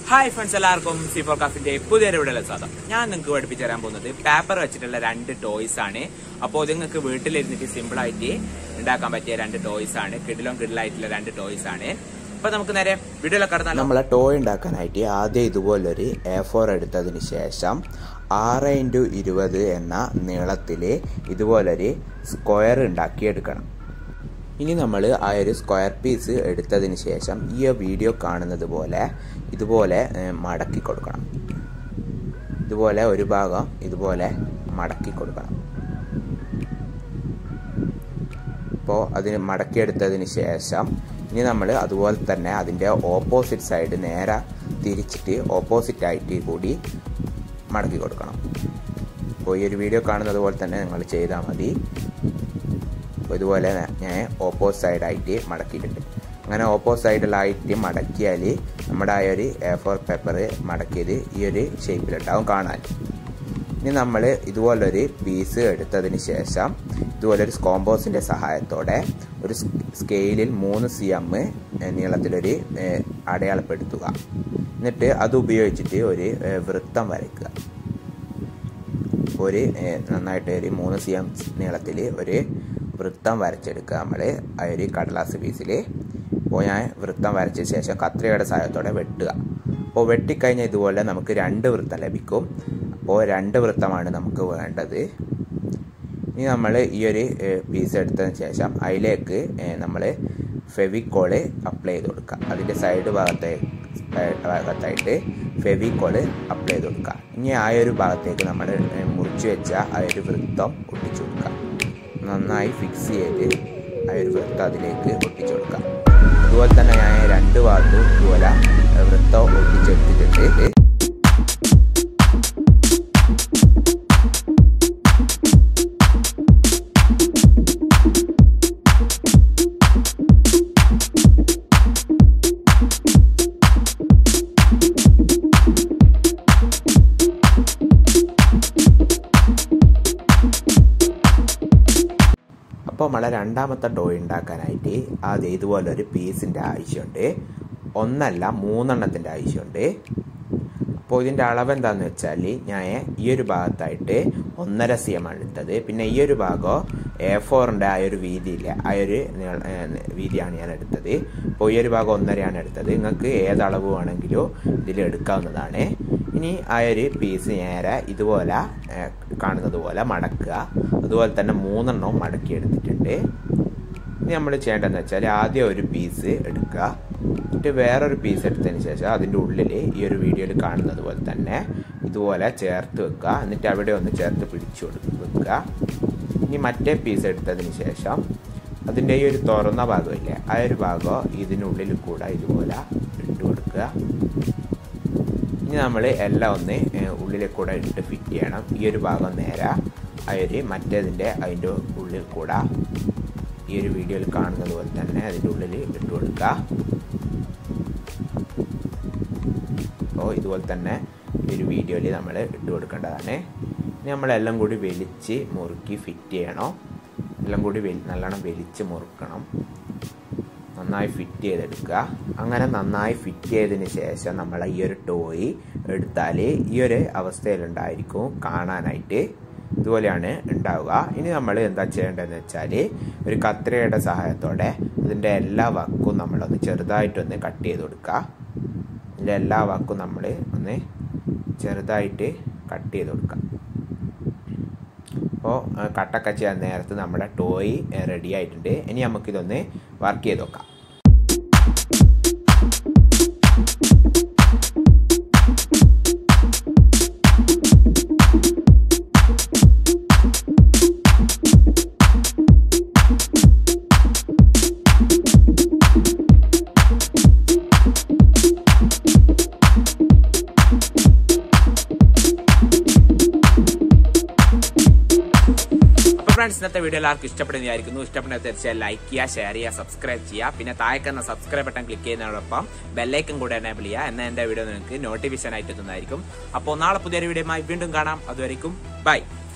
hi friends എല്ലാവർക്കും C four കാഫിന്റെ പുതിയൊരു വീഡിയോ സ്വാഗതം ഞാൻ നിങ്ങൾക്ക് പഠിപ്പിച്ചു തരാൻ പോകുന്നത് പേപ്പർ വെച്ചിട്ടുള്ള രണ്ട് ടോയ്സ് ആണ് അപ്പോൾ നിങ്ങൾക്ക് വീട്ടിലിരുന്നിട്ട് സിമ്പിൾ ആയിട്ട് ഉണ്ടാക്കാൻ പറ്റിയ രണ്ട് ടോയ്സ് ആണ് കിഡിലും കിഡിലായിട്ടുള്ള രണ്ട് ടോയ്സ് ആണ് അപ്പൊ നമുക്ക് നേരെ വീഡിയോയിലൊക്കെ കടന്നാലോ നമ്മളെ ടോയ് ഉണ്ടാക്കാനായിട്ട് ആദ്യം ഇതുപോലൊരു എ ഫോർ എടുത്തതിന് ശേഷം ആറ് ഇൻറ്റു ഇരുപത് എന്ന നീളത്തിൽ ഇതുപോലൊരു സ്ക്വയർ ഉണ്ടാക്കിയെടുക്കണം ഇനി നമ്മൾ ആ ഒരു സ്ക്വയർ പീസ് എടുത്തതിന് ശേഷം ഈ വീഡിയോ കാണുന്നത് പോലെ ഇതുപോലെ ഏഹ്, മടക്കി കൊടുക്കണം ഇതുപോലെ ഒരു ഭാഗം ഇതുപോലെ മടക്കി കൊടുക്കണം അപ്പോൾ അതിന് മടക്കിയെടുത്തതിന് ശേഷം ഇനി നമ്മൾ അതുപോലെ തന്നെ അതിൻ്റെ ഓപ്പോസിറ്റ് സൈഡ് നേരെ തിരിച്ചിട്ട് ഓപ്പോസിറ്റ് ആയിട്ട് കൂടി മടക്കി കൊടുക്കണം അപ്പോൾ ഈ ഒരു വീഡിയോ കാണുന്നത് പോലെ തന്നെ നിങ്ങൾ ചെയ്താൽ മതി അപ്പോൾ ഇതുപോലെ ഞാൻ ഓപ്പോസിറ്റ് സൈഡായിട്ട് മടക്കിയിട്ടുണ്ട് അങ്ങനെ ഓപ്പോസിറ്റ് സൈഡിലായിട്ട് മടക്കിയാൽ നമ്മുടെ ആ ഒരു എ ഫോർ പേപ്പർ മടക്കിയത് ഈ ഒരു ഷേപ്പിലുണ്ടാവും കാണാൻ ഇനി നമ്മൾ ഇതുപോലൊരു പീസ് എടുത്തതിന് ശേഷം ഇതുപോലൊരു സ്കോമ്പോസിൻ്റെ സഹായത്തോടെ ഒരു സ്കെയിലിൽ മൂന്ന് സി എം നീളത്തിലൊരു ഏഹ്, അടയാളപ്പെടുത്തുക എന്നിട്ട് അത് ഉപയോഗിച്ചിട്ട് ഒരു ഏഹ്, വൃത്തം വരയ്ക്കുക ഒരു ഏഹ്, നന്നായിട്ട് ഒരു മൂന്ന് സി എം നീളത്തിൽ ഒരു വൃത്തം വരച്ചെടുക്കുക നമ്മൾ ആ ഒരു കടലാസ് പീസിൽ അപ്പോൾ ഞാൻ വൃത്തം വരച്ച ശേഷം കത്രികയുടെ സഹായത്തോടെ വെട്ടുക അപ്പോൾ വെട്ടിക്കഴിഞ്ഞാൽ ഇതുപോലെ നമുക്ക് രണ്ട് വൃത്തം ലഭിക്കും അപ്പോൾ രണ്ട് വൃത്തമാണ് നമുക്ക് വേണ്ടത് ഇനി നമ്മൾ ഈ ഒരു പീസ് എടുത്തതിന് ശേഷം അതിലേക്ക് നമ്മൾ ഫെവിക്കോള് അപ്ലൈ ചെയ്ത് കൊടുക്കുക അതിൻ്റെ സൈഡ് ഭാഗത്തെ ഭാഗത്തായിട്ട് ഫെവിക്കോള് അപ്ലൈ ചെയ്ത് കൊടുക്കുക ഇനി ആ ഒരു ഭാഗത്തേക്ക് നമ്മൾ മുറിച്ച് വെച്ച ആ ഒരു വൃത്തം ഒട്ടിച്ചു കൊടുക്കുക നന്നായി ഫിക്സ് ചെയ്ത് ആ ഒരു വൃത്തം അതിലേക്ക് ഒട്ടിച്ചു കൊടുക്കുക അതുപോലെ തന്നെ ഞാൻ രണ്ട് ഭാഗത്തും ഇതുപോലെ വൃത്തം ഒട്ടിച്ചെടുത്തിട്ടുണ്ട് അപ്പോൾ നമ്മളെ രണ്ടാമത്തെ ടോയ് ഉണ്ടാക്കാനായിട്ട് ആദ്യം ഇതുപോലെ ഒരു പീസിൻ്റെ ആവശ്യമുണ്ട് ഒന്നല്ല മൂന്നെണ്ണത്തിൻ്റെ ആവശ്യമുണ്ട് അപ്പോൾ ഇതിൻ്റെ അളവ് എന്താണെന്ന് വെച്ചാൽ ഞാൻ ഈ ഒരു ഭാഗത്തായിട്ട് ഒന്നര സി എം ആണ് എടുത്തത് പിന്നെ ഈ ഒരു ഭാഗം എ ഫോറിൻ്റെ ആ ഒരു വീതിയില്ല ആ ഒരു നീള- ഏ, വീതിയാണ് ഞാൻ എടുത്തത് അപ്പോൾ ഈ ഒരു ഭാഗം ഒന്നരയാണ് എടുത്തത് നിങ്ങൾക്ക് ഏത് അളവ് വേണമെങ്കിലും ഇതിൽ എടുക്കാവുന്നതാണ് ഇനി ആ ഒരു പീസ് നേരെ ഇതുപോലെ ഏ, കാണുന്നത് പോലെ മടക്കുക അതുപോലെ തന്നെ മൂന്നെണ്ണവും മടക്കി എടുത്തിട്ടുണ്ട് ഇനി നമ്മൾ ചെയ്യേണ്ടതെന്ന് വെച്ചാൽ ആദ്യം ഒരു പീസ് എടുക്കുക എന്നിട്ട് വേറൊരു പീസ് എടുത്തതിന് ശേഷം അതിൻ്റെ ഉള്ളിൽ ഈ ഒരു വീഡിയോയിൽ കാണുന്നത് പോലെ തന്നെ ഇതുപോലെ ചേർത്ത് വെക്കുക എന്നിട്ട് അവിടെ ഒന്ന് ചേർത്ത് പിടിച്ചു കൊടുക്കുക വെക്കുക ഇനി മറ്റേ പീസ് എടുത്തതിന് ശേഷം അതിൻ്റെ ഈ ഒരു തുറന്ന ഭാഗമില്ലേ ആ ഒരു ഭാഗം ഇതിനുള്ളിൽ കൂടെ ഇതുപോലെ ഇട്ട് കൊടുക്കുക ഇനി നമ്മൾ എല്ലാം ഒന്ന് ഏഹ്, ഉള്ളിൽ കൂടെ ഇട്ട് ഫിറ്റ് ചെയ്യണം ഈ ഒരു ഭാഗം നേരെ ആ ഒരു മറ്റേതിൻ്റെ അതിൻ്റെ ഉള്ളിൽ കൂടെ ഈ ഒരു വീഡിയോയിൽ കാണുന്നത് പോലെ തന്നെ അതിൻ്റെ ഉള്ളിൽ ഇട്ട് കൊടുക്കുക അപ്പോൾ ഇതുപോലെ തന്നെ ഈ ഒരു വീഡിയോയിൽ നമ്മൾ ഇട്ട് കൊടുക്കേണ്ടതാണ് ഇനി നമ്മളെല്ലാം കൂടി വലിച്ച് മുറുക്കി ഫിറ്റ് ചെയ്യണം എല്ലാം കൂടി വെലി നല്ലോണം വലിച്ച് മുറുക്കണം നന്നായി ഫിറ്റ് ചെയ്തെടുക്കുക അങ്ങനെ നന്നായി ഫിറ്റ് ചെയ്തതിന് ശേഷം നമ്മൾ ഈ ഒരു ടോയ് എടുത്താൽ ഈ ഒരു അവസ്ഥയിലുണ്ടായിരിക്കും കാണാനായിട്ട് ഇതുപോലെയാണ് ഉണ്ടാവുക ഇനി നമ്മൾ എന്താ ചെയ്യേണ്ടതെന്ന് വെച്ചാൽ ഒരു കത്രികയുടെ സഹായത്തോടെ ഇതിൻ്റെ എല്ലാ വക്കും നമ്മളൊന്ന് ചെറുതായിട്ടൊന്ന് കട്ട് ചെയ്ത് കൊടുക്കുക ഇതിൻ്റെ എല്ലാ വക്കും നമ്മൾ ഒന്ന് ചെറുതായിട്ട് കട്ട് ചെയ്ത് കൊടുക്കുക അപ്പോൾ കട്ടൊക്കെ ചെയ്യാൻ നേരത്ത് നമ്മുടെ ടോയ് റെഡി ആയിട്ടുണ്ട് ഇനി നമുക്കിതൊന്ന് വർക്ക് ചെയ്ത് നോക്കാം അപ്പൊ ഫ്രണ്ട്സ് ഇന്നത്തെ വീഡിയോ എല്ലാവർക്കും ഇഷ്ടപ്പെടുന്ന വിചാരിക്കുന്നു ഇഷ്ടപ്പെടുന്ന തീർച്ചയായും ലൈക്ക് ചെയ്യുക ഷെയർ ചെയ്യുക സബ്സ്ക്രൈബ് ചെയ്യുക പിന്നെ താഴെ കന്ന സബ്സ്ക്രൈബ് ബട്ടൺ ക്ലിക്ക് ചെയ്യുന്നതോടൊപ്പം ബെല്ലൈക്കൻ കൂടെ എനേബിൾ ചെയ്യുക എന്നാൽ എന്റെ വീഡിയോ നിങ്ങൾക്ക് നോട്ടിഫിക്കേഷൻ ആയിട്ട് എത്തുന്നതായിരിക്കും അപ്പോൾ നാളെ പുതിയൊരു വീഡിയോയുമായി വീണ്ടും കാണാം അതുവരെയും ബൈ